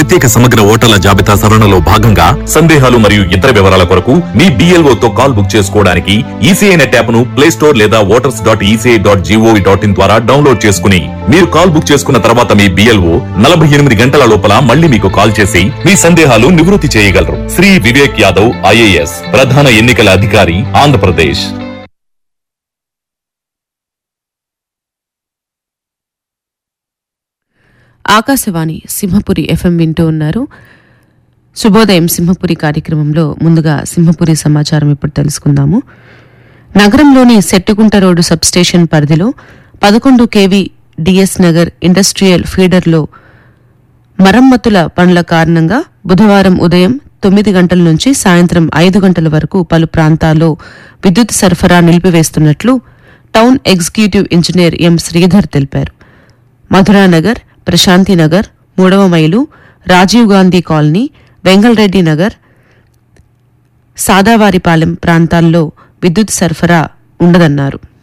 ప్రత్యేక సమగ్ర ఓటర్ల జాబితా సవరణలో భాగంగా సందేహాలు మరియు ఇతర వివరాల కొరకు మీ BLO తో కాల్ బుక్ చేసుకోవడానికి ఈసీఐ నెట్ యాప్ ను ప్లే స్టోర్ లేదా voters dot ECI dot G O V dot in ద్వారా డౌన్లోడ్ చేసుకుని మీరు కాల్ బుక్ చేసుకున్న తర్వాత మీ బిఎల్ఓ నలభై ఎనిమిది గంటల లోపల మళ్ళీ మీకు కాల్ చేసి మీ సందేహాలు నివృత్తి చేయగలరు శ్రీ వివేక్ యాదవ్ ఐఏఎస్ ప్రధాన ఎన్నికల అధికారి ఆంధ్రప్రదేశ్ ఆకాశవాణి సింహపురి ఎఫ్ఎం వింటూ ఉన్నారు శుభోదయం సింహపురి కార్యక్రమంలో ముందుగా సింహపురి సమాచారం ఇప్పుడు తెలుసుకుందాము నగరంలోని సెట్టుకుంట రోడ్డు సబ్స్టేషన్ పరిధిలో పదకొండు కేవీ డిఎస్ నగర్ ఇండస్ట్రియల్ ఫీడర్లో మరమ్మతుల పనుల కారణంగా బుధవారం ఉదయం తొమ్మిది గంటల నుంచి సాయంత్రం ఐదు గంటల వరకు పలు ప్రాంతాల్లో విద్యుత్ సరఫరా నిలిపివేస్తున్నట్లు town executive engineer M Sridhar తెలిపారు మధురానగర్ ప్రశాంతినగర్ మూడవ మైలు రాజీవ్ గాంధీ కాలనీ వెంగళరెడ్డి నగర్ సాదావారిపాలెం ప్రాంతాల్లో విద్యుత్ సరఫరా ఉండదన్నారు